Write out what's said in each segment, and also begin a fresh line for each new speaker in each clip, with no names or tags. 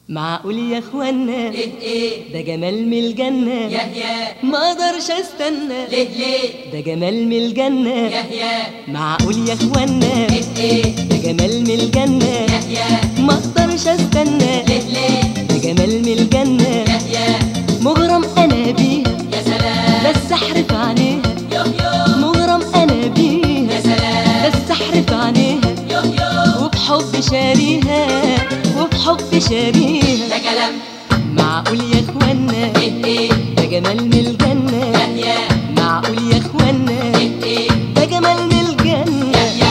معقول يا اخوانا
ايه ايه
ده جمال من الجنة
يحيى
ما اقدرش استنى
ليه ليه
ده جمال من الجنة
يحيى
معقول يا اخوانا
ايه ايه
ده جمال من الجنة
يحيى
ما اقدرش استنى
ليه ليه
ده جمال من الجنة
يحيى
مغرم انا بيها
يا سلام
ده السحر في عينيها
يو يو
مغرم انا
يا
بيها ده
سلام
السحر في عينيها
يو يو
وبحب شاريها وبحب شاريها
ده كلام
معقول يا اخوانا
ايه ايه
ده جمال من الجنة
يحيى
معقول يا اخوانا
ايه ايه
ده جمال من الجنة
يحيى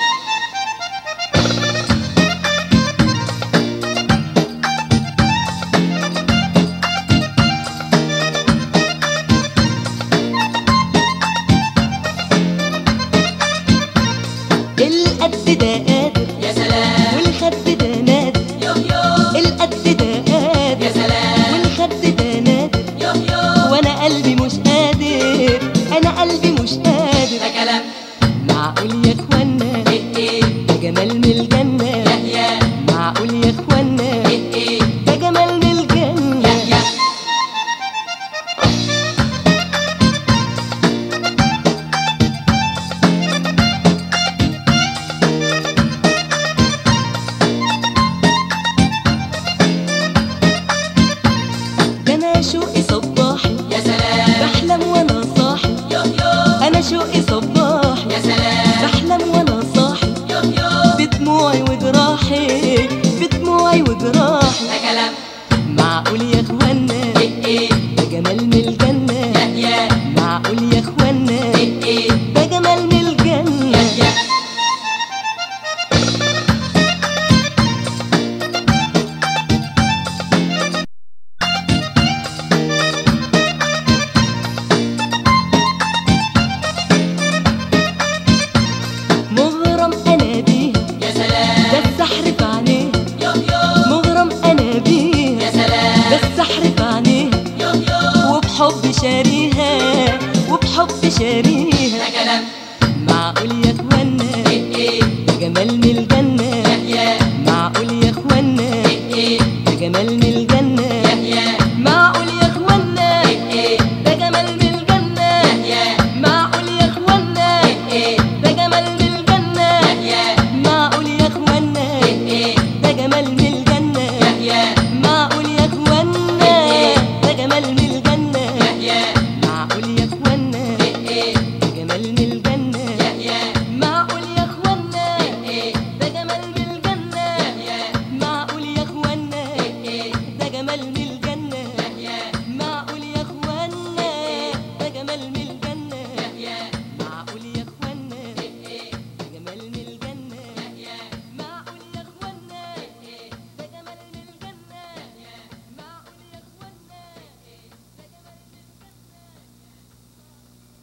القد ده قادر
يا سلام
والخد ده نادر
يو يو
القد ده
يا
قادر
سلام
والخد ده نادر
يو يو
وانا قلبي مش قادر انا قلبي مش قادر
ده كلام
معقول يا اخوانا
ايه ايه
ده جمال من الجنة
يحيى
معقول يا اخوانا
ايه ايه
ده جمال من الجنة
يحيى
ده انا شوقي صباحي
يا سلام
بحلم وانا صاحي
يو يو
انا شوقي صباحي
يا سلام
بحلم وانا صاحي
يو يو
بدموعي وجراحي بدموعي وجراحي
ده كلام
معقول يا اخوانا
ايه ايه
ده جمال من الجنة
يحيى
معقول يا اخوانا
ايه ايه
ده جمال من الجنة
يحيى
مغرم انا بيها
يا سلام
ده السحر في عينيها
يو يو
مغرم انا بيها
يا
ده
سلام
السحر في عينيها
يو يو
وبحب شاريها وبحب شاريها